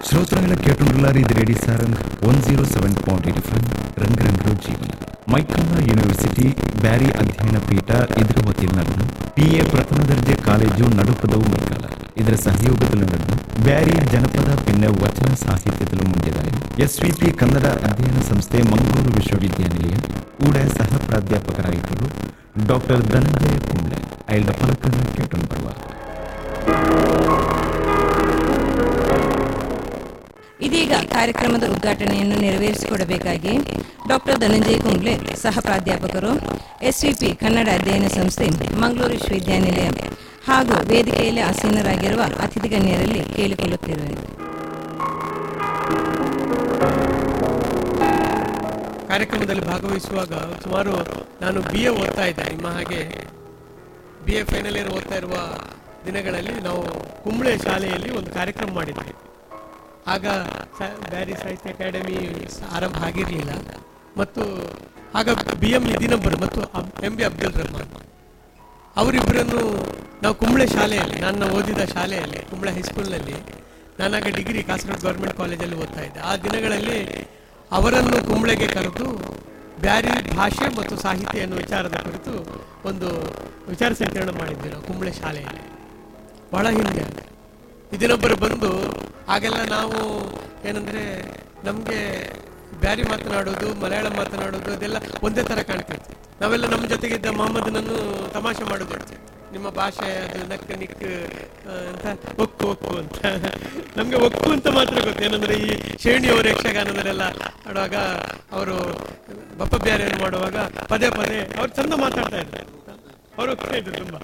ശ്രോതാക്കളെ കേട്ടുകൊണ്ടുള്ള ഇത് radio Sarang one zero seven point eight five ರಂಗರಂಗರು ಜೀವನ ಮೈಕಲ್ಲ ಯೂನಿವರ್ಸಿಟಿ ಬ್ಯಾರಿ ಅಧ್ಯಯನ ಪೀಠ ಇದರ ವತಿಯಲ್ಲಿ ನಡೆದು ಪಿ ಎ ಪ್ರಥಮ ದರ್ಜೆ ಕಾಲೇಜು ನಡುಪದವು ಮೈಕಲ್ಲ ಇದರ ಸಹಯೋಗದಲ್ಲಿ ನಡೆದು ಬ್ಯಾರಿ ಜನಪದ ಪಿನ್ನ ವಚನ ಸಾಹಿತ್ಯದಲ್ಲೂ ಮುಂದಿದ್ದಾರೆ ಎಸ್ ವಿ ಪಿ ಕನ್ನಡ ಅಧ್ಯಯನ ಸಂಸ್ಥೆ ಮಂಗಳೂರು ವಿಶ್ವವಿದ್ಯಾನಿಲಯ ಕೂಡ ಸಹ ಪ್ರಾಧ್ಯಾಪಕರಾಗಿದ್ದರು ಡಾಕ್ಟರ್ ಧನಂಜಯ ಕುಂಬ್ಳೆ ಅಯಲ್ದ ಫಲಕದ ಕೇಟನ್ ಬರುವ ಇದೀಗ ಕಾರ್ಯಕ್ರಮದ ಉದ್ಘಾಟನೆಯನ್ನು ನೆರವೇರಿಸಿಕೊಡಬೇಕಾಗಿ ಡಾಕ್ಟರ್ ಧನಂಜಯ ಕುಂಬ್ಳೆ ಸಹ ಪ್ರಾಧ್ಯಾಪಕರು ಎಸ್ವಿಪಿ ಕನ್ನಡ ಅಧ್ಯಯನ ಸಂಸ್ಥೆ ಮಂಗಳೂರು ವಿಶ್ವವಿದ್ಯಾನಿಲಯ ಹಾಗೂ ವೇದಿಕೆಯಲ್ಲಿ ಆಸೀನರಾಗಿರುವ ಅತಿಥಿ ಗಣ್ಯರಲ್ಲಿ ಕೇಳಿಕೊಳ್ಳುತ್ತಿರುವೆ ಕಾರ್ಯಕ್ರಮದಲ್ಲಿ ಭಾಗವಹಿಸುವಾಗ ಸುಮಾರು ನಾನು ಬಿ ಎ ಓದ್ತಾ ಇದ್ದೆ ನಿಮ್ಮ ಹಾಗೆ ಬಿ ಎ ಫೈನಲ್ ಇಯರ್ ಓದ್ತಾ ಇರುವ ದಿನಗಳಲ್ಲಿ ನಾವು ಕುಂಬಳೆ ಶಾಲೆಯಲ್ಲಿ ಒಂದು ಕಾರ್ಯಕ್ರಮ ಮಾಡಿದ್ವಿ ಆಗ ಸ- ಬ್ಯಾರಿ ಸಾಹಿತ್ಯ ಅಕಾಡೆಮಿ ಸ- ಆರಂಭ ಆಗಿರಲಿಲ್ಲ ಮತ್ತು ಆಗ ಬಿ ಎಂ ನಿಧಿನೊಬ್ಬರು ಮತ್ತು ಎಂ ಬಿ ಅಬ್ದುಲ್ ರಹಮಾನ್ ಅವರಿಬ್ಬರನ್ನು ನಾವು ಕುಂಬಳೆ ಶಾಲೆಯಲ್ಲಿ ನಾನು ಓದಿದ ಶಾಲೆಯಲ್ಲಿ ಕುಂಬಳೆ ಹೈಸ್ಕೂಲ್ನಲ್ಲಿ ನಾನಾಗ ಡಿಗ್ರಿ ಕಾಸರಗೋಡು ಗೌರ್ಮೆಂಟ್ ಕಾಲೇಜಲ್ಲಿ ಓದ್ತಾ ಇದ್ದೆ ಆ ದಿನಗಳಲ್ಲಿ ಅವರನ್ನು ಕುಂಬಳೆಗೆ ಕರೆದು ಬ್ಯಾರಿ ಭಾಷೆ ಮತ್ತು ಸಾಹಿತ್ಯ ಎನ್ನುವ ವಿಚಾರದ ಕುರಿತು ಒಂದು ವಿಚಾರ ಸಂಕಿರಣ ಮಾಡಿದ್ವಿ ನಾವು ಕುಂಬಳೆ ಶಾಲೆಯಲ್ಲಿ ಬಹಳ ಹಿಂದೆ ಇದನ್ನೊಬ್ಬರು ಬಂದು ಆಗೆಲ್ಲ ನಾವು ಏನಂದ್ರೆ ನಮಗೆ ಬ್ಯಾರಿ ಮಾತನಾಡೋದು ಮಲಯಾಳ ಮಾತನಾಡೋದು ಅದೆಲ್ಲ ಒಂದೇ ತರ ಕಾಣ್ತಿತ್ತು ನಾವೆಲ್ಲ ನಮ್ಮ ಜೊತೆಗಿದ್ದ ಮೊಹಮ್ಮದನನ್ನು ತಮಾಷೆ ಮಾಡೋದು ನಿಮ್ಮ ಭಾಷೆ ಅದು ನಕ್ ನಿಕ್ ಆ, ಅಂತ ಒಕ್ಕು ಒಕ್ಕು ಅಂತ ನಮ್ಗೆ ಒಕ್ಕು ಅಂತ ಮಾತ್ರ ಗೊತ್ತು ಏನಂದ್ರೆ ಈ ಶ್ರೇಣಿಯವರು ಯಕ್ಷಗಾನದಲ್ಲೆಲ್ಲ ಆಡುವಾಗ ಅವರು ಬಪ್ಪ ಬ್ಯಾರಿಯನ್ನು ಮಾಡುವಾಗ ಪದೇ ಪದೇ ಅವ್ರು ಚಂದ ಮಾತಾಡ್ತಾ ಇದ್ರು ಅವರು ಒಪ್ತಾ ಇದ್ರು ತುಂಬಾ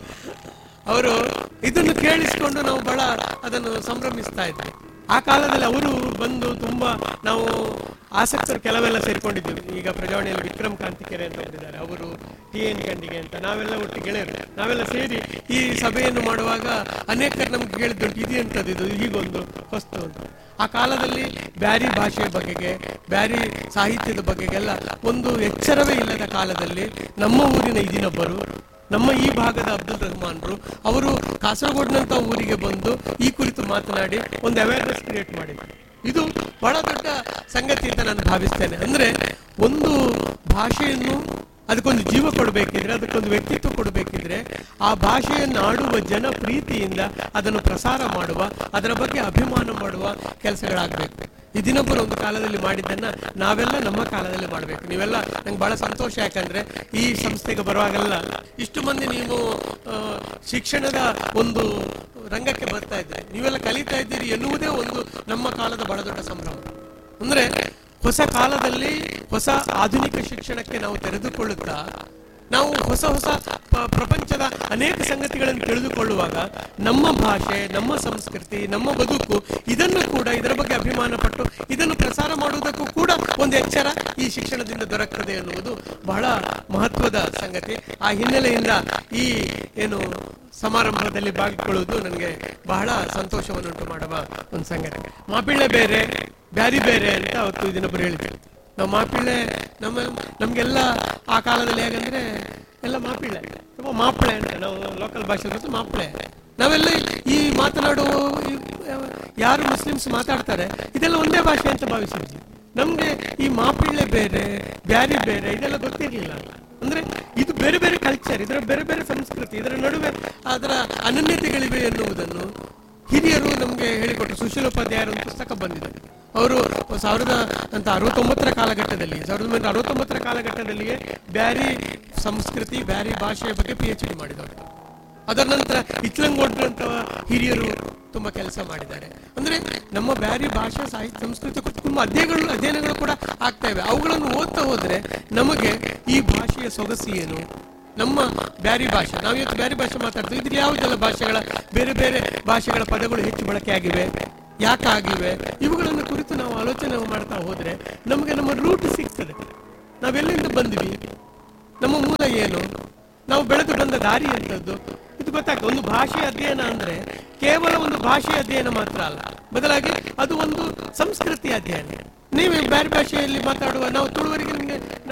ಅವರು ಇದನ್ನು ಕೇಳಿಸಿಕೊಂಡು ನಾವು ಬಹಳ ಅದನ್ನು ಸಂಭ್ರಮಿಸ್ತಾ ಇದ್ವಿ ಆ ಕಾಲದಲ್ಲಿ ಅವರು ಬಂದು ತುಂಬಾ ನಾವು ಆಸಕ್ತರು ಕೆಲವೆಲ್ಲ ಸೇರ್ಕೊಂಡಿದ್ದೀವಿ ಈಗ ಪ್ರಜಾವಣೆಯಲ್ಲಿ ವಿಕ್ರಮ್ ಕ್ರಾಂತಿಕೆರೆ ಅಂತ ಬಂದಿದ್ದಾರೆ ಅವರು ಟಿ ಎನ್ ಕಂಡಿಗೆ ಅಂತ ನಾವೆಲ್ಲ ಒಟ್ಟು ಗೆಳೆಯರು ನಾವೆಲ್ಲ ಸೇರಿ ಈ ಸಭೆಯನ್ನು ಮಾಡುವಾಗ ಅನೇಕರು ನಮ್ಗೆ ಕೇಳಿದ್ದುಂಟು ಇದು ಎಂತದ್ದು ಇದು ಹೀಗೊಂದು ಹೊಸ್ತು ಅಂತ ಆ ಕಾಲದಲ್ಲಿ ಬ್ಯಾರಿ ಭಾಷೆಯ ಬಗೆಗೆ ಬ್ಯಾರಿ ಸಾಹಿತ್ಯದ ಬಗೆಗೆಲ್ಲ ಒಂದು ಎಚ್ಚರವೇ ಇಲ್ಲದ ಕಾಲದಲ್ಲಿ ನಮ್ಮ ಊರಿನ ಇದಿನೊಬ್ಬರು ನಮ್ಮ ಈ ಭಾಗದ ಅಬ್ದುಲ್ ರಹಮಾನ್ರು ಅವರು ಕಾಸರಗೋಡ್ನಂತ ಊರಿಗೆ ಬಂದು ಈ ಕುರಿತು ಮಾತನಾಡಿ ಒಂದು ಅವೇರ್ನೆಸ್ ಕ್ರಿಯೇಟ್ ಮಾಡಿದ್ರು ಇದು ಬಹಳ ದೊಡ್ಡ ಸಂಗತಿ ಅಂತ ನಾನು ಭಾವಿಸ್ತೇನೆ ಅಂದ್ರೆ ಒಂದು ಭಾಷೆಯನ್ನು ಅದಕ್ಕೊಂದು ಜೀವ ಕೊಡಬೇಕಿದ್ರೆ ಅದಕ್ಕೊಂದು ವ್ಯಕ್ತಿತ್ವ ಕೊಡಬೇಕಿದ್ರೆ ಆ ಭಾಷೆಯನ್ನು ಆಡುವ ಜನ ಪ್ರೀತಿಯಿಂದ ಅದನ್ನು ಪ್ರಸಾರ ಮಾಡುವ ಅದರ ಬಗ್ಗೆ ಅಭಿಮಾನ ಮಾಡುವ ಕೆಲಸಗಳಾಗಬೇಕು ಈ ದಿನೊಬ್ಬರು ಒಂದು ಕಾಲದಲ್ಲಿ ಮಾಡಿದ್ದನ್ನ ನಾವೆಲ್ಲ ನಮ್ಮ ಕಾಲದಲ್ಲಿ ಮಾಡಬೇಕು ನೀವೆಲ್ಲ ನಂಗೆ ಬಹಳ ಸಂತೋಷ ಯಾಕಂದ್ರೆ ಈ ಸಂಸ್ಥೆಗೆ ಬರುವಾಗೆಲ್ಲ ಇಷ್ಟು ಮಂದಿ ನೀವು ಆ, ಶಿಕ್ಷಣದ ಒಂದು ರಂಗಕ್ಕೆ ಬರ್ತಾ ಇದ್ದೀರಿ ನೀವೆಲ್ಲ ಕಲಿತಾ ಇದ್ದೀರಿ ಎನ್ನುವುದೇ ಒಂದು ನಮ್ಮ ಕಾಲದ ಬಹಳ ದೊಡ್ಡ ಸಂಭ್ರಮ ಅಂದ್ರೆ ಹೊಸ ಕಾಲದಲ್ಲಿ ಹೊಸ ಆಧುನಿಕ ಶಿಕ್ಷಣಕ್ಕೆ ನಾವು ತೆರೆದುಕೊಳ್ಳುತ್ತಾ ನಾವು ಹೊಸ ಹೊಸ ಪ- ಪ್ರಪಂಚದ ಅನೇಕ ಸಂಗತಿಗಳನ್ನು ತಿಳಿದುಕೊಳ್ಳುವಾಗ ನಮ್ಮ ಭಾಷೆ ನಮ್ಮ ಸಂಸ್ಕೃತಿ ನಮ್ಮ ಬದುಕು ಇದನ್ನು ಕೂಡ ಇದರ ಬಗ್ಗೆ ಅಭಿಮಾನ ಪಟ್ಟು ಇದನ್ನು ಪ್ರಸಾರ ಮಾಡುವುದಕ್ಕೂ ಕೂಡ ಒಂದು ಎಚ್ಚರ ಈ ಶಿಕ್ಷಣದಿಂದ ದೊರಕುತ್ತದೆ ಎನ್ನುವುದು ಬಹಳ ಮಹತ್ವದ ಸಂಗತಿ ಆ ಹಿನ್ನೆಲೆಯಿಂದ ಈ ಏನು ಸಮಾರಂಭದಲ್ಲಿ ಭಾಗಿಕೊಳ್ಳುವುದು ನನಗೆ ಬಹಳ ಸಂತೋಷವನ್ನುಂಟು ಮಾಡುವ ಒಂದು ಸಂಗತಿ ಮಾಪಿಳ್ಳೆ ಬೇರೆ ಬ್ಯಾರಿ ಬೇರೆ ಅಂತ ಅವತ್ತು ಇದನ್ನೊಬ್ಬರು ಹೇಳಿದ್ರು ನಾವು ಮಾಪಿಳ್ಳೆ ನಮ್ಮ ನಮ್ಗೆಲ್ಲ ಆ ಕಾಲದಲ್ಲಿ ಹೇಗಂದ್ರೆ ಎಲ್ಲ ಮಾಪಿಳ್ಳೆ ತುಂಬ ಮಾಪಿಳೆ ಅಂತ ನಾವು ಲೋಕಲ್ ಭಾಷೆ ಗೊತ್ತು ಮಾಪಿಳೆ ನಾವೆಲ್ಲ ಈ ಮಾತನಾಡುವ ಈ- ಯಾರು ಮುಸ್ಲಿಮ್ಸ್ ಮಾತಾಡ್ತಾರೆ ಇದೆಲ್ಲ ಒಂದೇ ಭಾಷೆ ಅಂತ ಭಾವಿಸಿದ್ವಿ ನಮ್ಗೆ ಈ ಮಾಪಿಳ್ಳೆ ಬೇರೆ ಬ್ಯಾರಿ ಬೇರೆ ಇದೆಲ್ಲ ಗೊತ್ತಿರಲಿಲ್ಲ ಅಂದ್ರೆ ಇದು ಬೇರೆ ಬೇರೆ ಕಲ್ಚರ್ ಇದರ ಬೇರೆ ಬೇರೆ ಸಂಸ್ಕೃತಿ ಇದರ ನಡುವೆ ಅದರ ಅನನ್ಯತೆಗಳಿವೆ ಎನ್ನುವುದನ್ನು ಹಿರಿಯರು ನಮಗೆ ಹೇಳಿಕೊಟ್ರು ಸುಶೀಲೋಪಾಧ್ಯಾಯರ ಒಂದು ಪುಸ್ತಕ ಬಂದಿದೆ ಅವರು ಸಾವಿರದ ಅಂತ ಅರವತ್ತೊಂಬತ್ತರ ಕಾಲಘಟ್ಟದಲ್ಲಿ ಸಾವಿರದ ಒಂಬೈನೂರ ಅರವತ್ತೊಂಬತ್ತರ ಕಾಲಘಟ್ಟದಲ್ಲಿಯೇ ಬ್ಯಾರಿ ಸಂಸ್ಕೃತಿ ಬ್ಯಾರಿ ಭಾಷೆಯ ಬಗ್ಗೆ ಪಿ ಎಚ್ ಡಿ ಮಾಡಿದವರು ಅದರ ನಂತರ ಇಚ್ಲಂಗೋಡ್ರಂತ ಹಿರಿಯರು ತುಂಬಾ ಕೆಲಸ ಮಾಡಿದ್ದಾರೆ ಅಂದ್ರೆ ನಮ್ಮ ಬ್ಯಾರಿ ಭಾಷೆ ಸಾಹಿತ್ಯ ಸಂಸ್ಕೃತಿ ಕುರಿತು ತುಂಬಾ ಅಧ್ಯಯನಗಳು ಅಧ್ಯಯನಗಳು ಕೂಡ ಆಗ್ತಾ ಇವೆ ಅವುಗಳನ್ನು ಓದ್ತಾ ಹೋದ್ರೆ ನಮಗೆ ಈ ಭಾಷೆಯ ಸೊಗಸು ಏನು ನಮ್ಮ ಬ್ಯಾರಿ ಭಾಷೆ ನಾವು ಇವತ್ತು ಬ್ಯಾರಿ ಭಾಷೆ ಮಾತಾಡ್ತೀವಿ ಇದ್ರ ಯಾವುದೆಲ್ಲ ಭಾಷೆಗಳ ಬೇರೆ ಬೇರೆ ಭಾಷೆಗಳ ಪದಗಳು ಹೆಚ್ಚು ಬಳಕೆ ಆಗಿವೆ ಯಾಕಾಗಿವೆ ಇವುಗಳನ್ನು ಕುರಿತು ನಾವು ಆಲೋಚನೆ ಮಾಡ್ತಾ ಹೋದ್ರೆ ನಮಗೆ ನಮ್ಮ ರೂಟ್ ಸಿಗ್ತದೆ ನಾವೆಲ್ಲಿಂದ ಬಂದ್ವಿ ನಮ್ಮ ಮೂಲ ಏನು ನಾವು ಬೆಳೆದು ಬಂದ ದಾರಿ ಎಂತದ್ದು ಇದು ಗೊತ್ತಾಗ್ತದೆ ಒಂದು ಭಾಷೆ ಅಧ್ಯಯನ ಅಂದ್ರೆ ಕೇವಲ ಒಂದು ಭಾಷೆ ಅಧ್ಯಯನ ಮಾತ್ರ ಅಲ್ಲ ಬದಲಾಗಿ ಅದು ಒಂದು ಸಂಸ್ಕೃತಿ ಅಧ್ಯಯನ ನೀವು ಬೇರೆ ಭಾಷೆಯಲ್ಲಿ ಮಾತಾಡುವ ನಾವು ತುಳುವರಿಗೆ ನಿಮಗೆ ನಾವು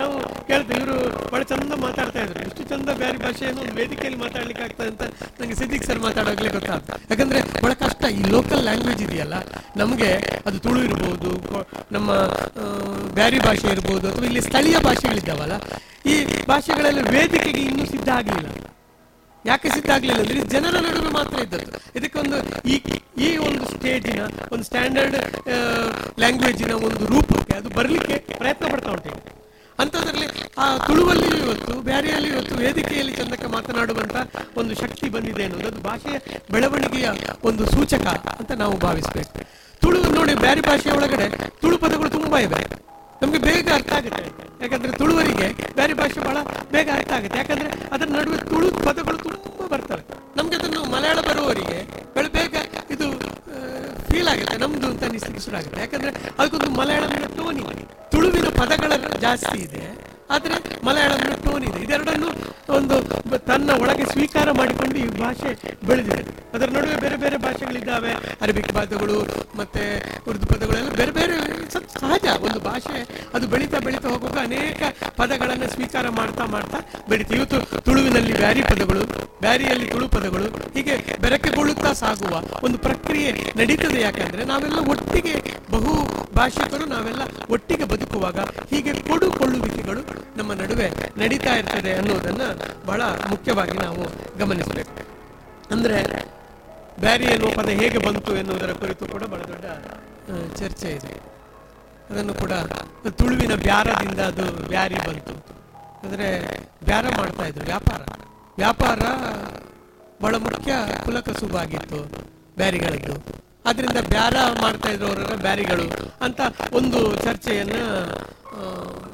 ಕೇಳ್ದೆ ಇವರು ಬಹಳ ಚಂದ ಮಾತಾಡ್ತಾ ಇದ್ರು ಇಷ್ಟು ಚಂದ ಬೇರೆ ಭಾಷೆಯನ್ನು ಒಂದು ವೇದಿಕೆಯಲ್ಲಿ ಮಾತಾಡ್ಲಿಕ್ಕೆ ಆಗ್ತದೆ ಅಂತ ನಂಗೆ ಸಿದ್ದಿಕ್ ಸರ್ ಮಾತಾಡೋಗ್ಲೇ ಗೊತ್ತಾಗ್ತದೆ ಯಾಕಂದ್ರೆ ಬಹಳ ಕಷ್ಟ ಈ ಲೋಕಲ್ ಲ್ಯಾಂಗ್ವೇಜ್ ಇದೆಯಲ್ಲ ನಮಗೆ ಅದು ತುಳು ಇರ್ಬೋದು ಕೊ- ನಮ್ಮ ಆ, ಬ್ಯಾರಿ ಭಾಷೆ ಇರ್ಬೋದು ಅಥವಾ ಇಲ್ಲಿ ಸ್ಥಳೀಯ ಭಾಷೆಗಳಿದ್ದಾವಲ್ಲ ಈ ಭಾಷೆಗಳೆಲ್ಲ ವೇದಿಕೆಗೆ ಇನ್ನೂ ಸಿದ್ಧ ಆಗಲಿಲ್ಲ ಯಾಕೆ ಸಿದ್ಧ ಆಗ್ಲಿಲ್ಲ ಅಂದ್ರೆ ಇದು ಜನರ ನಡುವೆ ಮಾತ್ರ ಇದ್ದದ್ದು ಇದಕ್ಕೊಂದು ಈ ಈ ಒಂದು ಸ್ಟೇಜಿನ ಒಂದು ಸ್ಟ್ಯಾಂಡರ್ಡ್ ಲ್ಯಾಂಗ್ವೇಜಿನ ಒಂದು ರೂಪಕ್ಕೆ ಅದು ಬರಲಿಕ್ಕೆ ಪ್ರಯತ್ನ ಪಡ್ತಾ ಉಂಟು ಈಗ. ಅಂಥದ್ರಲ್ಲಿ ಆ ತುಳುವಲ್ಲಿಯೂ ಇವತ್ತು ಬ್ಯಾರಿಯಲ್ಲಿಯೂ ಇವತ್ತು ವೇದಿಕೆಯಲ್ಲಿ ಚಂದಕ್ಕೆ ಮಾತನಾಡುವಂತ ಒಂದು ಶಕ್ತಿ ಬಂದಿದೆ ಅನ್ನೋದು ಅದು ಭಾಷೆಯ ಬೆಳವಣಿಗೆಯ ಒಂದು ಸೂಚಕ ಅಂತ ನಾವು ಭಾವಿಸ್ಬೇಕು ತುಳು ನೋಡಿ ಬ್ಯಾರಿ ಭಾಷೆಯ ಒಳಗಡೆ ತುಳು ಪದಗಳು ತುಂಬಾ ಇವೆ ನಮ್ಗೆ ಬೇಗ ಅರ್ಥ ಆಗುತ್ತೆ ಯಾಕಂದ್ರೆ ತುಳುವರಿಗೆ ಬೇರೆ ಭಾಷೆ ಬಹಳ ಬೇಗ ಅರ್ಥ ಆಗುತ್ತೆ ಯಾಕಂದ್ರೆ ಅದರ ನಡುವೆ ತುಳು ಪದಗಳು ತುಂಬಾ ಬರ್ತವೆ ನಮ್ಗೆ ಅದನ್ನು ಮಲಯಾಳ ಬರುವವರಿಗೆ ಬಹಳ ಬೇಗ ಇದು ಫೀಲ್ ಆಗುತ್ತೆ ನಮ್ದು ಅಂತ ಅನಿಸ್ಲಿಕ್ಕೆ ಶುರು ಆಗುತ್ತೆ ಯಾಕಂದ್ರೆ ಅದಕ್ಕೊಂದು ಮಲಯಾಳಂನ ಟೋನ್ ಇದೆ ತುಳುವಿನ ಪದಗಳ ಜಾಸ್ತಿ ಇದೆ ಆದ್ರೆ ಮಲಯಾಳಂನ ಟೋನ್ ಇದೆ ಇದೆರಡನ್ನು ಒಂದು ಬ- ತನ್ನ ಒಳಗೆ ಸ್ವೀಕಾರ ಮಾಡಿಕೊಂಡು ಈ ಭಾಷೆ ಬೆಳೆದಿದೆ ಅದರ ನಡುವೆ ಬೇರೆ ಬೇರೆ ಭಾಷೆಗಳಿದ್ದಾವೆ ಅರಬಿಕ್ ಪದಗಳು ಮತ್ತೆ ಉರ್ದು ಪದಗಳೆಲ್ಲ ಬೇರೆ ಬೇರೆ ಸ- ಸಹಜ ಒಂದು ಭಾಷೆ ಅದು ಬೆಳೀತಾ ಬೆಳೀತಾ ಹೋಗುವಾಗ ಅನೇಕ ಪದಗಳನ್ನು ಸ್ವೀಕಾರ ಮಾಡ್ತಾ ಮಾಡ್ತಾ ಬೆಳೀತು ಇವತ್ತು ತುಳುವಿನಲ್ಲಿ ಬ್ಯಾರಿ ಪದಗಳು ಬ್ಯಾರಿಯಲ್ಲಿ ತುಳು ಪದಗಳು ಹೀಗೆ ಬೆರಕೆಗೊಳ್ಳುತ್ತಾ ಸಾಗುವ ಒಂದು ಪ್ರಕ್ರಿಯೆ ನಡೀತದೆ ಯಾಕಂದ್ರೆ ನಾವೆಲ್ಲ ಒಟ್ಟಿಗೆ ಬಹು ಭಾಷಿಕರು ನಾವೆಲ್ಲ ಒಟ್ಟಿಗೆ ಬದುಕುವಾಗ ಹೀಗೆ ಕೊಡುಕೊಳ್ಳುವಿಕೆಗಳು ನಮ್ಮ ನಡುವೆ ನಡೀತಾ ಇರ್ತದೆ ಅನ್ನೋದನ್ನ ಬಹಳ ಮುಖ್ಯವಾಗಿ ನಾವು ಗಮನಿಸಬೇಕು ಅಂದ್ರೆ ಬ್ಯಾರಿ ಎನ್ನುವ ಪದ ಹೇಗೆ ಬಂತು ಎನ್ನುವುದರ ಕುರಿತು ಕೂಡ ಬಹಳ ದೊಡ್ಡ ಆ, ಚರ್ಚೆ ಇದೆ ಅದನ್ನು ಕೂಡ ತುಳುವಿನ ಬ್ಯಾರದಿಂದ ಅದು ಬ್ಯಾರಿ ಬಂತು ಅಂದ್ರೆ ಬ್ಯಾರ ಮಾಡ್ತಾ ಇದ್ರು ವ್ಯಾಪಾರ ವ್ಯಾಪಾರ ಬಹಳ ಮುಖ್ಯ ಕುಲಕಸುಬಾಗಿತ್ತು ಬ್ಯಾರಿಗಳದ್ದು ಅದರಿಂದ ಬ್ಯಾರ ಮಾಡ್ತಾ ಇದ್ರು ಅವರ ಬ್ಯಾರಿಗಳು ಅಂತ ಒಂದು ಚರ್ಚೆಯನ್ನ ಆ,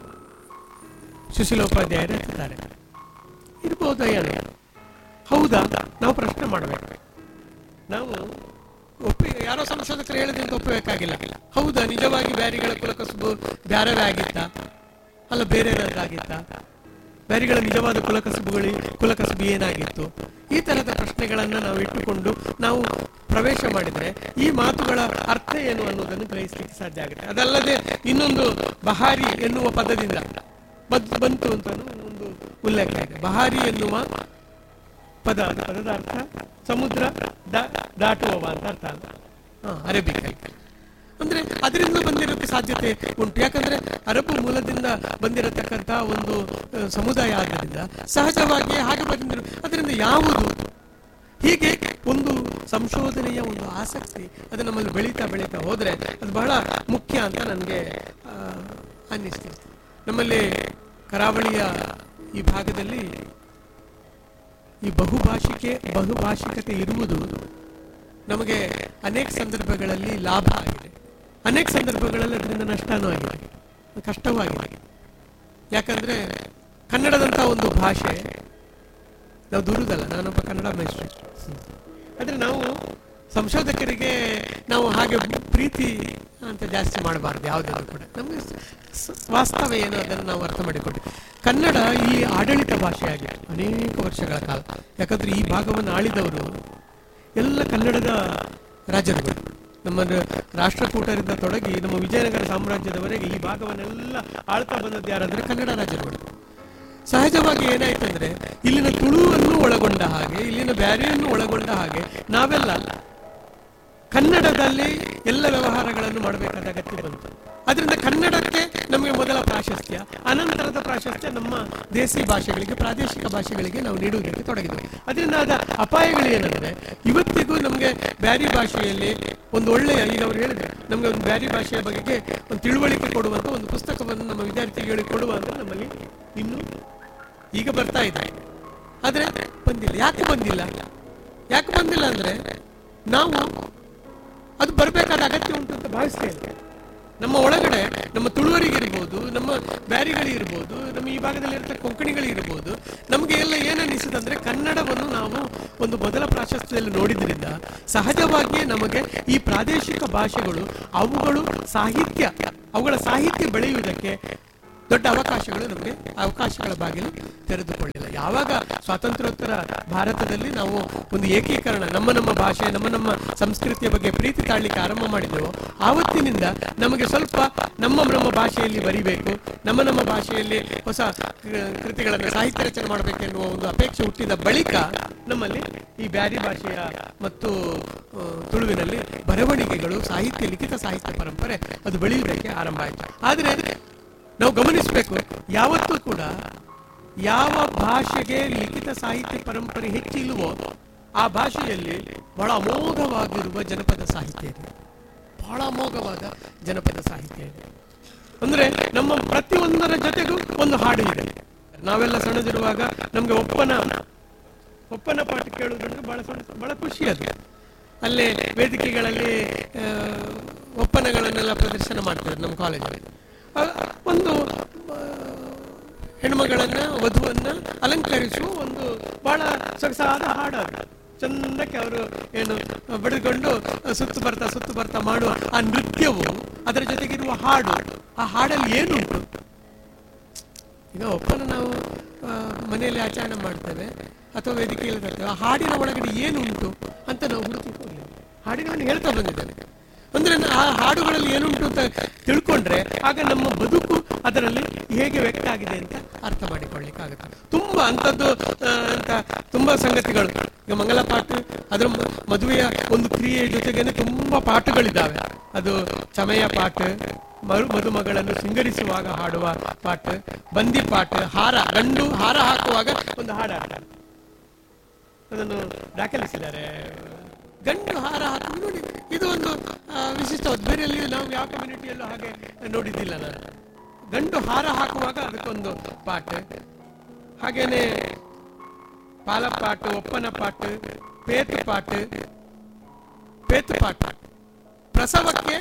ಸುಶೀಲೋಪಾಧ್ಯಾಯರು ಎತ್ತಾರೆ ಇರ್ಬೋದು ಏನು ಹೌದಾ ನಾವು ಪ್ರಶ್ನೆ ಮಾಡಬೇಕು ನಾವು ಒಪ್ಪಿ ಯಾರೋ ಸಂಶೋಧಕರು ಹೇಳಿದಂತ ಒಪ್ಪಬೇಕಾಗಿಲ್ಲ ಹೌದಾ ನಿಜವಾಗಿ ಬ್ಯಾರಿಗಳ ಕುಲಕಸುಬು ಬ್ಯಾರವೇ ಆಗಿತ್ತ ಅಲ್ಲ ಬೇರೆದಾಗಿತ್ತ ಬ್ಯಾರಿಗಳ ನಿಜವಾದ ಕುಲಕಸುಬುಗಳು ಕುಲಕಸುಬು ಏನಾಗಿತ್ತು ಈ ತರದ ಪ್ರಶ್ನೆಗಳನ್ನ ನಾವು ಇಟ್ಟುಕೊಂಡು ನಾವು ಪ್ರವೇಶ ಮಾಡಿದ್ರೆ ಈ ಮಾತುಗಳ ಅರ್ಥ ಏನು ಅನ್ನೋದನ್ನು ಗ್ರಹಿಸಲಿಕ್ಕೆ ಸಾಧ್ಯ ಆಗುತ್ತೆ ಅದಲ್ಲದೆ ಇನ್ನೊಂದು ಬಹಾರಿ ಎನ್ನುವ ಪದದಿಂದ ಬದ್- ಬಂತು ಅಂತ ಒಂದು ಉಲ್ಲೇಖ ಇದೆ ಬಹಾರಿ ಎನ್ನುವ ಪದ ಅದು ಪದದ ಅರ್ಥ ಸಮುದ್ರ ದ- ದಾಟುವವ ಅಂತ ಅರ್ಥ ಅದು ಹಾ, ಅರೇಬಿಕ್ ಆಯ್ತು ಅಂದ್ರೆ ಅದರಿಂದ ಬಂದಿರೋಕ್ಕೆ ಸಾಧ್ಯತೆ ಉಂಟು ಯಾಕಂದ್ರೆ ಅರಬ್ ಮೂಲದಿಂದ ಬಂದಿರತಕ್ಕಂತ ಒಂದು ಆ, ಸಮುದಾಯ ಆದ್ದರಿಂದ ಸಹಜವಾಗಿ ಹಾಗೆ ಬಂದಿರೋ ಅದರಿಂದ ಯಾವುದು ಹೀಗೆ ಒಂದು ಸಂಶೋಧನೆಯ ಒಂದು ಆಸಕ್ತಿ ಅದು ನಮ್ಮಲ್ಲಿ ಬೆಳೀತಾ ಬೆಳೀತಾ ಹೋದ್ರೆ ಅದು ಬಹಳ ಮುಖ್ಯ ಅಂತ ನನಗೆ ಆ, ಅನ್ನಿಸ್ತು ನಮ್ಮಲ್ಲಿ ಕರಾವಳಿಯ ಈ ಭಾಗದಲ್ಲಿ ಈ ಬಹುಭಾಷಿಕೆ ಬಹುಭಾಷಿಕತೆ ಇರುವುದು ನಮಗೆ ಅನೇಕ ಸಂದರ್ಭಗಳಲ್ಲಿ ಲಾಭ ಆಗಿದೆ ಅನೇಕ ಸಂದರ್ಭಗಳಲ್ಲಿ ಅದರಿಂದ ನಷ್ಟನೂ ಆಗಿದೆ ಕಷ್ಟವೂ ಆಗಿದೆ ಯಾಕಂದ್ರೆ ಕನ್ನಡದಂತ ಒಂದು ಭಾಷೆ ನಾವು ದೂರದಲ್ಲ ನಾನೊಬ್ಬ ಕನ್ನಡ ಮೇಷ್ಟ್ರೆ ಆದ್ರೆ ನಾವು ಸಂಶೋಧಕರಿಗೆ ನಾವು ಹಾಗೆ ಪ್ರೀತಿ ಅಂತ ಜಾಸ್ತಿ ಮಾಡಬಾರ್ದು ಯಾವುದನ್ನು ಕೂಡ ನಮಗೆ ಸ- ವಾಸ್ತವ ಏನು ಅದನ್ನು ನಾವು ಅರ್ಥ ಮಾಡಿಕೊಂಡು ಕನ್ನಡ ಈ ಆಡಳಿತ ಭಾಷೆಯಾಗಿತ್ತು ಅನೇಕ ವರ್ಷಗಳ ಕಾಲ ಯಾಕಂದ್ರೆ ಈ ಭಾಗವನ್ನು ಆಳಿದವರು ಎಲ್ಲ ಕನ್ನಡದ ರಾಜರುಗಳು ನಮ್ಮ ರಾಷ್ಟ್ರಕೂಟರಿಂದ ತೊಡಗಿ ನಮ್ಮ ವಿಜಯನಗರ ಸಾಮ್ರಾಜ್ಯದವರೆಗೆ ಈ ಭಾಗವನ್ನೆಲ್ಲ ಆಳ್ತಾ ಬಂದದ್ದು ಯಾರಂದ್ರೆ ಕನ್ನಡ ರಾಜರುಗಳು ಸಹಜವಾಗಿ ಏನಾಯ್ತಂದ್ರೆ ಇಲ್ಲಿನ ತುಳುವನ್ನು ಒಳಗೊಂಡ ಹಾಗೆ ಇಲ್ಲಿನ ಬ್ಯಾರಿಯನ್ನು ಒಳಗೊಂಡ ಹಾಗೆ ನಾವೆಲ್ಲ ಕನ್ನಡದಲ್ಲಿ ಎಲ್ಲ ವ್ಯವಹಾರಗಳನ್ನು ಮಾಡಬೇಕಾದ ಅಗತ್ಯ ಬಂತು ಅದರಿಂದ ಕನ್ನಡಕ್ಕೆ ನಮಗೆ ಮೊದಲ ಪ್ರಾಶಸ್ತ್ಯ ಅನಂತರದ ಪ್ರಾಶಸ್ತ್ಯ ನಮ್ಮ ದೇಸಿ ಭಾಷೆಗಳಿಗೆ ಪ್ರಾದೇಶಿಕ ಭಾಷೆಗಳಿಗೆ ನಾವು ನೀಡುವುದಕ್ಕೆ ತೊಡಗಿದ್ವಿ ಅದರಿಂದ ಆದ ಅಪಾಯಗಳು ಏನಂದ್ರೆ ಇವತ್ತಿಗೂ ನಮಗೆ ಬ್ಯಾರಿ ಭಾಷೆಯಲ್ಲಿ ಒಂದು ಒಳ್ಳೆಯ ಈಗ ಅವರು ಹೇಳಿದ್ರು ನಮಗೆ ಒಂದು ಬ್ಯಾರಿ ಭಾಷೆಯ ಬಗೆಗೆ ಒಂದು ತಿಳುವಳಿಕೆ ಕೊಡುವಂತ ಒಂದು ಪುಸ್ತಕವನ್ನು ನಮ್ಮ ವಿದ್ಯಾರ್ಥಿಗಳಿಗೆ ಕೊಡುವ ಅಂತ ನಮ್ಮಲ್ಲಿ ಇನ್ನು ಈಗ ಬರ್ತಾ ಇದೆ ಆದ್ರೆ ಬಂದಿಲ್ಲ ಯಾಕೆ ಬಂದಿಲ್ಲ ಯಾಕೆ ಬಂದಿಲ್ಲ ಅಂದ್ರೆ ನಾವು ಅದು ಬರಬೇಕಾದ ಅಗತ್ಯ ಉಂಟು ಅಂತ ಭಾವಿಸ್ತೇನೆ ನಮ್ಮ ಒಳಗಡೆ ನಮ್ಮ ತುಳುವರಿಗಿರ್ಬೋದು ನಮ್ಮ ಬ್ಯಾರಿಗಳಿರ್ಬೋದು ನಮ್ಮ ಈ ಭಾಗದಲ್ಲಿ ಇರ್ತಕ್ಕ ಕೊಂಕಣಿಗಳಿರ್ಬೋದು ನಮಗೆ ಎಲ್ಲ ಏನನ್ನಿಸುತ್ತೆ ಕನ್ನಡವನ್ನು ನಾವು ಒಂದು ಮೊದಲ ಪ್ರಾಶಸ್ತ್ಯದಲ್ಲಿ ನೋಡಿದ್ರಿಂದ ಸಹಜವಾಗಿಯೇ ನಮಗೆ ಈ ಪ್ರಾದೇಶಿಕ ಭಾಷೆಗಳು ಅವುಗಳು ಸಾಹಿತ್ಯ ಅವುಗಳ ಸಾಹಿತ್ಯ ಬೆಳೆಯುವುದಕ್ಕೆ ದೊಡ್ಡ ಅವಕಾಶಗಳು ನಮಗೆ ಅವಕಾಶಗಳ ಬಾಗಿಲು ತೆರೆದುಕೊಳ್ಳಿಲ್ಲ ಯಾವಾಗ ಸ್ವಾತಂತ್ರ್ಯೋತ್ತರ ಭಾರತದಲ್ಲಿ ನಾವು ಒಂದು ಏಕೀಕರಣ ನಮ್ಮ ನಮ್ಮ ಭಾಷೆ ನಮ್ಮ ನಮ್ಮ ಸಂಸ್ಕೃತಿಯ ಬಗ್ಗೆ ಪ್ರೀತಿ ತಾಳ್ಲಿಕ್ಕೆ ಆರಂಭ ಮಾಡಿದೆವು ಆವತ್ತಿನಿಂದ ನಮಗೆ ಸ್ವಲ್ಪ ನಮ್ಮ ನಮ್ಮ ಭಾಷೆಯಲ್ಲಿ ಬರಿಬೇಕು ನಮ್ಮ ನಮ್ಮ ಭಾಷೆಯಲ್ಲಿ ಹೊಸ ಕೃ- ಕೃತಿಗಳನ್ನು ಸಾಹಿತ್ಯ ರಚನೆ ಮಾಡಬೇಕೆನ್ನುವ ಒಂದು ಅಪೇಕ್ಷೆ ಹುಟ್ಟಿದ ಬಳಿಕ ನಮ್ಮಲ್ಲಿ ಈ ಬ್ಯಾರಿ ಭಾಷೆಯ ಮತ್ತು ಆ, ತುಳುವಿನಲ್ಲಿ ಬರವಣಿಗೆಗಳು ಸಾಹಿತ್ಯ ಲಿಖಿತ ಸಾಹಿತ್ಯ ಪರಂಪರೆ ಅದು ಬೆಳೆಯುವುದಕ್ಕೆ ಆರಂಭ ಆಯಿತು ಆದರೆ ನಾವು ಗಮನಿಸಬೇಕು ಯಾವತ್ತೂ ಕೂಡ ಯಾವ ಭಾಷೆಗೆ ಲಿಖಿತ ಸಾಹಿತ್ಯ ಪರಂಪರೆ ಹೆಚ್ಚಿಲ್ವೋ ಆ ಭಾಷೆಯಲ್ಲಿ ಬಹಳ ಅಮೋಘವಾಗಿರುವ ಜನಪದ ಸಾಹಿತ್ಯ ಇದೆ ಬಹಳ ಅಮೋಘವಾದ ಜನಪದ ಸಾಹಿತ್ಯ ಇದೆ ಅಂದ್ರೆ ನಮ್ಮ ಪ್ರತಿಯೊಂದರ ಜೊತೆಗೂ ಒಂದು ಹಾಡು ಇದೆ ನಾವೆಲ್ಲ ಸಣ್ಣದಿರುವಾಗ ನಮ್ಗೆ ಒಪ್ಪನ ಒಪ್ಪನ ಪಾಠ ಕೇಳುವುದಂದ್ರೆ ಬಹಳ ಸಣ್ಣ ಬಹಳ ಖುಷಿ ಅದು ಅಲ್ಲೇ ವೇದಿಕೆಗಳಲ್ಲಿ ಆ, ಒಪ್ಪನಗಳನ್ನೆಲ್ಲ ಪ್ರದರ್ಶನ ಮಾಡ್ತಾರೆ ನಮ್ಮ ಕಾಲೇಜಲ್ಲಿ ಆ, ಒಂದು ಆ, ಹೆಣ್ಮಗಳನ್ನ ವಧುವನ್ನ ಅಲಂಕರಿಸುವ ಒಂದು ಬಹಳ ಸೊಗಸಾದ ಹಾಡು ಅದು ಚಂದಕ್ಕೆ ಅವರು ಏನು ಬಡಿದುಕೊಂಡು ಸುತ್ತು ಬರ್ತಾ ಸುತ್ತು ಬರ್ತಾ ಮಾಡುವ ಆ ನೃತ್ಯವು ಅದರ ಜೊತೆಗಿರುವ ಹಾಡು ಆ ಹಾಡಲ್ಲಿ ಏನುಂಟು ಈಗ ಒಪ್ಪನ ನಾವು ಆ, ಮನೆಯಲ್ಲಿ ಆಚರಣೆ ಮಾಡ್ತೇವೆ ಅಥವಾ ವೇದಿಕೆಯಲ್ಲಿ ತರ್ತೇವೆ ಆ ಹಾಡಿನ ಒಳಗಡೆ ಏನುಂಟು ಅಂತ ನಾವು ಹುಡುಕಿ ಹೋಗ್ಲಿಲ್ಲ ಹಾಡಿನವನ್ನು ಹೇಳ್ತಾ ಬಂದಿದ್ದೇನೆ ಅಂದ್ರೆ ನಾ- ಆ ಹಾಡುಗಳಲ್ಲಿ ಏನುಂಟು ಅಂತ ತಿಳ್ಕೊಂಡ್ರೆ ಆಗ ನಮ್ಮ ಬದುಕು ಅದರಲ್ಲಿ ಹೇಗೆ ವ್ಯಕ್ತ ಆಗಿದೆ ಅಂತ ಅರ್ಥ ಮಾಡಿಕೊಳ್ಳಿಕ್ಕಾಗುತ್ತೆ ತುಂಬಾ ಅಂಥದ್ದು ಆ, ಅಂತ ತುಂಬಾ ಸಂಗತಿಗಳು ಈಗ ಮಂಗಲ ಪಾಠ ಅದರ ಮ- ಮದುವೆಯ ಒಂದು ಕ್ರಿಯೆಯ ಜೊತೆಗೇನೆ ತುಂಬಾ ಪಾಠಗಳಿದ್ದಾವೆ ಅದು ಚಮಯ ಪಾಠ ಮರು ಮದುಮಗಳನ್ನು ಸಿಂಗರಿಸುವಾಗ ಹಾಡುವ ಪಾಠ ಬಂದಿ ಪಾಠ ಹಾರ ಗಂಡು ಹಾರ ಹಾಕುವಾಗ ಒಂದು ಹಾಡು ಹಾಡ್ತಾರೆ ಅದನ್ನು ದಾಖಲಿಸಿದ್ದಾರೆ ಗಂಡು ಹಾರ ಹಾಕುವುದು ನೋಡಿ ಇದು ಒಂದು ಆ, ವಿಶಿಷ್ಟವಾದ ಬೇರೆ ಎಲ್ಲಿಯೂ ನಾವು ಯಾವ ಕಮ್ಯುನಿಟಿಯಲ್ಲೂ ಹಾಗೆ ನೋಡಿದ್ದಿಲ್ಲ ನಾನು ಗಂಡು ಹಾರ ಹಾಕುವಾಗ ಅದಕ್ಕೊಂದು ಪಾಠ ಹಾಗೇನೆ ಪಾಲಪಾಟು ಒಪ್ಪನ ಪಾಟು ಪೇತು ಪಾಟು ಪೇತು ಪಾಠ ಪ್ರಸವಕ್ಕೆ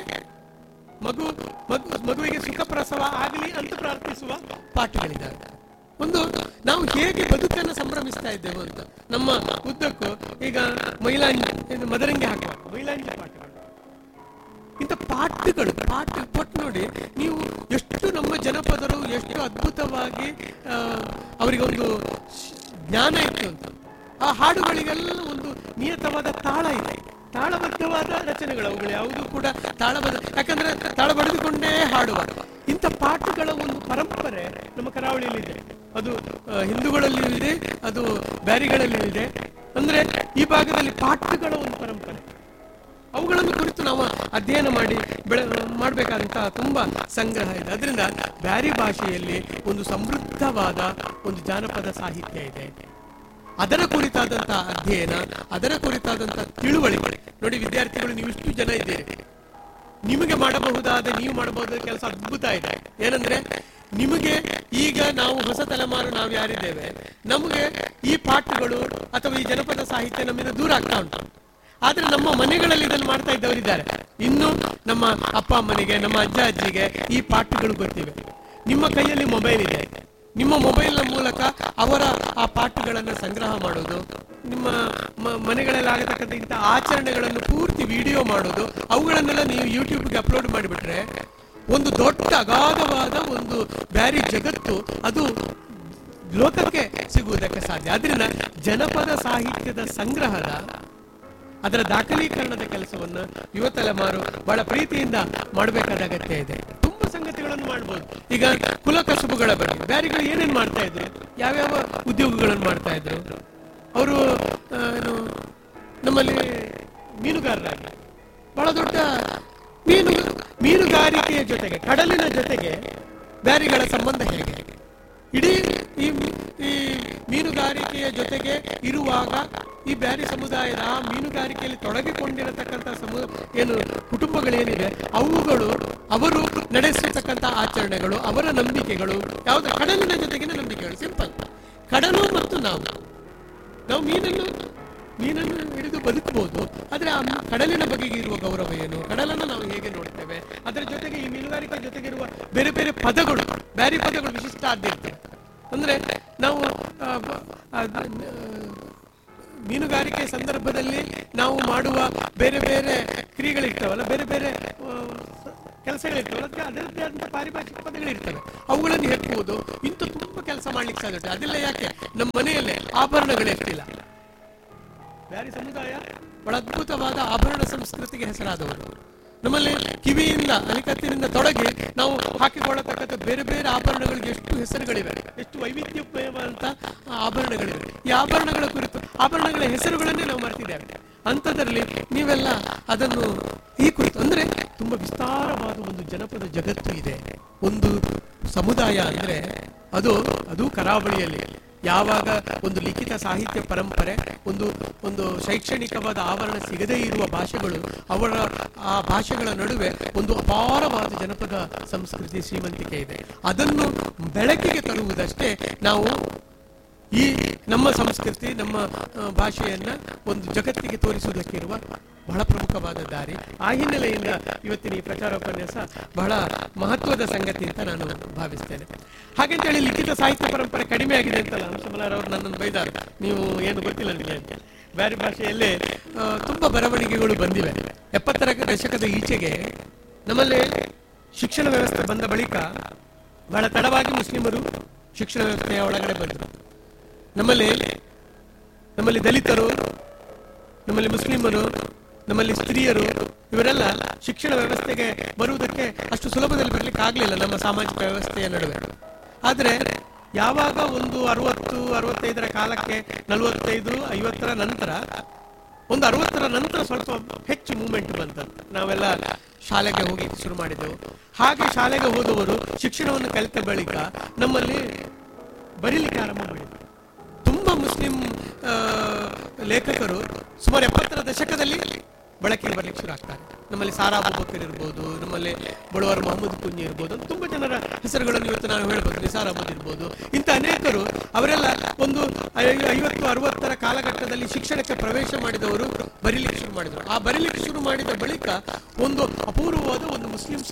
ಮಗು ಮಗು ಮಗುವಿಗೆ ಸುಖ ಪ್ರಸವ ಆಗಲಿ ಅಂತ ಪ್ರಾರ್ಥಿಸುವ ಪಾಠಗಳಿದ್ದಾವೆ ಒಂದು ನಾವು ಹೇಗೆ ಬದುಕನ್ನು ಸಂಭ್ರಮಿಸ್ತಾ ಇದ್ದೇವೆ ಅಂತ ನಮ್ಮ ಉದ್ದಕ್ಕೂ ಈಗ ಮೈಲಾಂಜಿ ಇದು ಮದರಂಗಿ ಹಾಕುವ ಮೈಲಾಂಜಿ ಪಾಠಗಳು ಇಂಥ ಪಾಠಗಳು ಪಾಠ ಕೊಟ್ಟು ನೋಡಿ ನೀವು ಎಷ್ಟು ನಮ್ಮ ಜನಪದರು ಎಷ್ಟು ಅದ್ಭುತವಾಗಿ ಆ, ಅವರಿಗೆ ಒಂದು ಶ್- ಜ್ಞಾನ ಇತ್ತು ಅಂತ ಆ ಹಾಡುಗಳಿಗೆಲ್ಲ ಒಂದು ನಿಯತವಾದ ತಾಳ ಇದೆ ತಾಳಬದ್ಧವಾದ ರಚನೆಗಳು ಅವುಗಳು ಯಾವುದು ಕೂಡ ತಾಳಬದ್ಧ ಯಾಕಂದ್ರೆ ತಾಳ ಬಡಿದುಕೊಂಡೇ ಹಾಡುವ ಇಂಥ ಪಾಠಗಳ ಒಂದು ಪರಂಪರೆ ನಮ್ಮ ಕರಾವಳಿಯಲ್ಲಿದೆ ಅದು ಆ, ಹಿಂದೂಗಳಲ್ಲಿಯೂ ಇದೆ ಅದು ಬ್ಯಾರಿಗಳಲ್ಲಿಯೂ ಇದೆ ಅಂದ್ರೆ ಈ ಭಾಗದಲ್ಲಿ ಪಾಠಗಳ ಒಂದು ಪರಂಪರೆ ಅವುಗಳನ್ನು ಕುರಿತು ನಾವು ಅಧ್ಯಯನ ಮಾಡಿ ಬೆಳೆ ಮಾಡಬೇಕಾದಂತ ತುಂಬಾ ಸಂಗ್ರಹ ಇದೆ ಅದರಿಂದ ಬ್ಯಾರಿ ಭಾಷೆಯಲ್ಲಿ ಒಂದು ಸಮೃದ್ಧವಾದ ಒಂದು ಜಾನಪದ ಸಾಹಿತ್ಯ ಇದೆ ಅದರ ಕುರಿತಾದಂತಹ ಅಧ್ಯಯನ ಅದರ ಕುರಿತಾದಂತಹ ತಿಳುವಳಿಕೆ ನೋಡಿ ವಿದ್ಯಾರ್ಥಿಗಳು ನೀವು ಇಷ್ಟು ಜನ ಇದ್ದೀರಿ ನಿಮಗೆ ಮಾಡಬಹುದಾದ ನೀವು ಮಾಡಬಹುದಾದ ಕೆಲಸ ಅದ್ಭುತ ಇದೆ ಏನಂದ್ರೆ ನಿಮಗೆ ಈಗ ನಾವು ಹೊಸ ತಲೆಮಾರು ನಾವು ಯಾರಿದ್ದೇವೆ ನಮಗೆ ಈ ಪಾಠಗಳು ಅಥವಾ ಈ ಜನಪದ ಸಾಹಿತ್ಯ ನಮ್ಮಿಂದ ದೂರ ಆಗ್ತಾ ಉಂಟು ಆದ್ರೆ ನಮ್ಮ ಮನೆಗಳಲ್ಲಿ ಇದನ್ನು ಮಾಡ್ತಾ ಇದ್ದವರಿದ್ದಾರೆ ಇನ್ನು ನಮ್ಮ ಅಪ್ಪ ಅಮ್ಮನಿಗೆ ನಮ್ಮ ಅಜ್ಜ ಅಜ್ಜಿಗೆ ಈ ಪಾಠಗಳು ಗೊತ್ತಿವೆ ನಿಮ್ಮ ಕೈಯಲ್ಲಿ ಮೊಬೈಲ್ ಇದೆ ನಿಮ್ಮ ಮೊಬೈಲ್ನ ಮೂಲಕ ಅವರ ಆ ಪಾಠಗಳನ್ನು ಸಂಗ್ರಹ ಮಾಡೋದು ನಿಮ್ಮ ಮ- ಮನೆಗಳಲ್ಲಿ ಆಗತಕ್ಕಂಥ ಇಂಥ ಆಚರಣೆಗಳನ್ನು ಪೂರ್ತಿ ವಿಡಿಯೋ ಮಾಡೋದು ಅವುಗಳನ್ನೆಲ್ಲ ನೀವು ಯೂಟ್ಯೂಬ್ಗೆ ಅಪ್ಲೋಡ್ ಮಾಡಿಬಿಟ್ರೆ ಒಂದು ದೊಡ್ಡ ಅಗಾಧವಾದ ಒಂದು ಬ್ಯಾರಿ ಜಗತ್ತು ಅದು ಲೋಕಕ್ಕೆ ಸಿಗುವುದಕ್ಕೆ ಸಾಧ್ಯ ಆದ್ರಿಂದ ಜನಪದ ಸಾಹಿತ್ಯದ ಸಂಗ್ರಹದ ಅದರ ದಾಖಲೀಕರಣದ ಕೆಲಸವನ್ನು ಯುವ ತಲೆಮಾರು ಬಹಳ ಪ್ರೀತಿಯಿಂದ ಮಾಡಬೇಕಾದ ಅಗತ್ಯ ಇದೆ ತುಂಬಾ ಸಂಗತಿಗಳನ್ನು ಮಾಡಬಹುದು ಈಗ ಕುಲ ಕಸುಬುಗಳ ಬಗ್ಗೆ ಬ್ಯಾರಿಗಳು ಏನೇನ್ ಮಾಡ್ತಾ ಇದ್ರು ಯಾವ್ಯಾವ ಉದ್ಯೋಗಗಳನ್ನು ಮಾಡ್ತಾ ಇದ್ರು ಅವರು ಏನು ನಮ್ಮಲ್ಲಿ ಮೀನುಗಾರರಾಗಿ ಬಹಳ ದೊಡ್ಡ ಮೀನು ಮೀನುಗಾರಿಕೆಯ ಜೊತೆಗೆ ಕಡಲಿನ ಜೊತೆಗೆ ಬ್ಯಾರಿಗಳ ಸಂಬಂಧ ಹೇಗೆ ಇಡೀ ಈ ಈ ಮೀನುಗಾರಿಕೆಯ ಜೊತೆಗೆ ಇರುವಾಗ ಈ ಬ್ಯಾರಿ ಸಮುದಾಯದ ಆ ಮೀನುಗಾರಿಕೆಯಲ್ಲಿ ತೊಡಗಿಕೊಂಡಿರತಕ್ಕಂಥ ಸಮು ಏನು ಕುಟುಂಬಗಳೇನಿದೆ ಅವುಗಳು ಅವರು ನಡೆಸತಕ್ಕಂಥ ಆಚರಣೆಗಳು ಅವರ ನಂಬಿಕೆಗಳು ಯಾವುದು ಕಡಲಿನ ಜೊತೆಗಿನ ನಂಬಿಕೆಗಳು ಸಿಂಪಲ್ ಕಡಲು ಮತ್ತು ನಾವು ನಾವು ಮೀನನ್ನು ಮೀನನ್ನು ಹಿಡಿದು ಬದುಕಬಹುದು ಆದ್ರೆ ಆ ಮೀ- ಕಡಲಿನ ಬಗೆಗೆ ಇರುವ ಗೌರವ ಏನು ಕಡಲನ್ನು ನಾವು ಹೇಗೆ ನೋಡ್ತೇವೆ ಅದರ ಜೊತೆಗೆ ಈ ಮೀನುಗಾರಿಕೆ ಜೊತೆಗಿರುವ ಬೇರೆ ಬೇರೆ ಪದಗಳು ಬೇರೆ ಪದಗಳು ವಿಶಿಷ್ಟ ಆದ್ಯತೆ ಅಂದ್ರೆ ನಾವು ಆ, ಬ- ಆ, ಆ, ಮೀನುಗಾರಿಕೆ ಸಂದರ್ಭದಲ್ಲಿ ನಾವು ಮಾಡುವ ಬೇರೆ ಬೇರೆ ಕ್ರಿಯೆಗಳಿರ್ತಾವಲ್ಲ ಬೇರೆ ಬೇರೆ ಆ, ಕೆಲಸಗಳಿರ್ತವೆ ಅದಕ್ಕೆ ಅದರದ್ದೇ ಆದಂಥ ಪಾರಿಭಾಷಿಕ ಪದಗಳಿರ್ತವೆ ಅವುಗಳನ್ನು ಹೆಕ್ಕುವುದು ಇಂಥ ತುಂಬಾ ಕೆಲಸ ಮಾಡ್ಲಿಕ್ಕೆ ಸಾಧ್ಯ ಉಂಟು ಅದೆಲ್ಲ ಯಾಕೆ ನಮ್ಮ ಮನೆಯಲ್ಲೇ ಆಭರಣಗಳಿರ್ತಿಲ್ಲ ಬ್ಯಾರಿ ಸಮುದಾಯ ಬಹಳ ಅದ್ಭುತವಾದ ಆಭರಣ ಸಂಸ್ಕೃತಿಗೆ ಹೆಸರಾದವರು ನಮ್ಮಲ್ಲಿ ಕಿವಿಯಿಂದ ಅಲಿಕತ್ತಿನಿಂದ ತೊಡಗಿ ನಾವು ಹಾಕಿಕೊಳ್ಳತಕ್ಕಂಥ ಬೇರೆ ಬೇರೆ ಆಭರಣಗಳಿಗೆ ಎಷ್ಟು ಹೆಸರುಗಳಿವೆ ಎಷ್ಟು ವೈವಿಧ್ಯಮಯವಾದಂತ ಆಭರಣಗಳಿವೆ ಈ ಆಭರಣಗಳ ಕುರಿತು ಆಭರಣಗಳ ಹೆಸರುಗಳನ್ನೇ ನಾವು ಮರೆತಿದ್ದೇವೆ ಅಂಥದ್ರಲ್ಲಿ ನೀವೆಲ್ಲ ಅದನ್ನು ಈ ಕುರಿತು ಅಂದ್ರೆ ತುಂಬಾ ವಿಸ್ತಾರವಾದ ಒಂದು ಜನಪದ ಜಗತ್ತು ಇದೆ ಒಂದು ಸಮುದಾಯ ಅಂದ್ರೆ ಅದು ಅದು ಕರಾವಳಿಯಲ್ಲಿ ಯಾವಾಗ ಒಂದು ಲಿಖಿತ ಸಾಹಿತ್ಯ ಪರಂಪರೆ ಒಂದು ಒಂದು ಶೈಕ್ಷಣಿಕವಾದ ಆವರಣ ಸಿಗದೇ ಇರುವ ಭಾಷೆಗಳು ಅವರ ಆ ಭಾಷೆಗಳ ನಡುವೆ ಒಂದು ಅಪಾರವಾದ ಜನಪದ ಸಂಸ್ಕೃತಿ ಶ್ರೀಮಂತಿಕೆ ಇದೆ ಅದನ್ನು ಬೆಳಕಿಗೆ ತರುವುದಷ್ಟೇ ನಾವು ಈ ನಮ್ಮ ಸಂಸ್ಕೃತಿ ನಮ್ಮ ಆ, ಭಾಷೆಯನ್ನ ಒಂದು ಜಗತ್ತಿಗೆ ತೋರಿಸುವುದಕ್ಕಿರುವ ಬಹಳ ಪ್ರಮುಖವಾದ ದಾರಿ ಆ ಹಿನ್ನೆಲೆಯಿಂದ ಇವತ್ತಿನ ಈ ಪ್ರಚಾರ ಉಪನ್ಯಾಸ ಬಹಳ ಮಹತ್ವದ ಸಂಗತಿ ಅಂತ ನಾನು ಭಾವಿಸ್ತೇನೆ ಹಾಗಂತೇಳಿ ಲಿಖಿತ ಸಾಹಿತ್ಯ ಪರಂಪರೆ ಕಡಿಮೆ ಆಗಿದೆ ಅಂತಲ್ಲ ಹಂಸಮಲಾರವರು ನನ್ನನ್ನು ಬೈದಾರೆ ನೀವು ಏನು ಗೊತ್ತಿಲ್ಲ ನಿಮಗೆ ಅಂತ ಬೇರೆ ಭಾಷೆಯಲ್ಲೇ ಆ, ತುಂಬಾ ಬರವಣಿಗೆಗಳು ಬಂದಿವೆ ಎಪ್ಪತ್ತರ ದಶಕದ ಈಚೆಗೆ ನಮ್ಮಲ್ಲಿ ಶಿಕ್ಷಣ ವ್ಯವಸ್ಥೆ ಬಂದ ಬಳಿಕ ಬಹಳ ತಡವಾಗಿ ಮುಸ್ಲಿಮರು ಶಿಕ್ಷಣ ವ್ಯವಸ್ಥೆಯ ಒಳಗಡೆ ಬಂದರು ನಮ್ಮಲ್ಲಿ ನಮ್ಮಲ್ಲಿ ದಲಿತರು ನಮ್ಮಲ್ಲಿ ಮುಸ್ಲಿಮರು ನಮ್ಮಲ್ಲಿ ಸ್ತ್ರೀಯರು ಇವರೆಲ್ಲ ಶಿಕ್ಷಣ ವ್ಯವಸ್ಥೆಗೆ ಬರುವುದಕ್ಕೆ ಅಷ್ಟು ಸುಲಭದಲ್ಲಿ ಬರ್ಲಿಕ್ಕೆ ಆಗ್ಲಿಲ್ಲ ನಮ್ಮ ಸಾಮಾಜಿಕ ವ್ಯವಸ್ಥೆಯ ನಡುವೆ ಆದ್ರೆ ಯಾವಾಗ ಒಂದು ಅರವತ್ತು ಅರವತ್ತೈದರ ಕಾಲಕ್ಕೆ ನಲವತ್ತೈದು ಐವತ್ತರ ನಂತರ ಒಂದು ಅರವತ್ತರ ನಂತರ ಸ್ವಲ್ಪ ಹೆಚ್ಚು ಮೂವ್ಮೆಂಟ್ ಬಂತಂತ ನಾವೆಲ್ಲ ಶಾಲೆಗೆ ಹೋಗಿ ಶುರು ಮಾಡಿದೆವು ಹಾಗೆ ಶಾಲೆಗೆ ಹೋದವರು ಶಿಕ್ಷಣವನ್ನು ಕಲಿತ ಬಳಿಕ ನಮ್ಮಲ್ಲಿ ಬರೀಲಿಕ್ಕೆ ಆರಂಭ ಮಾಡಿದರು ತುಂಬಾ ಮುಸ್ಲಿಂ ಆ, ಲೇಖಕರು ಸುಮಾರು ಎಪ್ಪತ್ತರ ದಶಕದಲ್ಲಿ ಬಳಕೆಗೆ ಬರ್ಲಿಕ್ಕೆ ಶುರು ಆಗ್ತಾರೆ ನಮ್ಮಲ್ಲಿ ಸಾರಾ ಅಬೂಬಕರ್ ಇರ್ಬೋದು ನಮ್ಮಲ್ಲಿ ಬಳುವರ್ ಮೊಹಮ್ಮದ್ ಕುಂಜಿ ಇರ್ಬೋದು ತುಂಬಾ ಜನರ ಹೆಸರುಗಳನ್ನು ಇವತ್ತು ನಾವು ಹೇಳ್ಬೋದು ನಿಸಾರ್ ಅಹಮದ್ ಇರ್ಬೋದು ಇಂಥ ಅನೇಕರು ಅವರೆಲ್ಲ ಒಂದು ಐ- ಐವತ್ತು ಅರವತ್ತರ ಕಾಲಘಟ್ಟದಲ್ಲಿ ಶಿಕ್ಷಣಕ್ಕೆ ಪ್ರವೇಶ ಮಾಡಿದವರು ಬರೀಲಿಕ್ಕೆ ಶುರು ಮಾಡಿದರು ಆ ಬರೀಲಿಕ್ಕೆ ಶುರು ಮಾಡಿದ ಬಳಿಕ ಒಂದು ಅಪೂರ್ವವಾದ ಒಂದು ಮುಸ್ಲಿಂ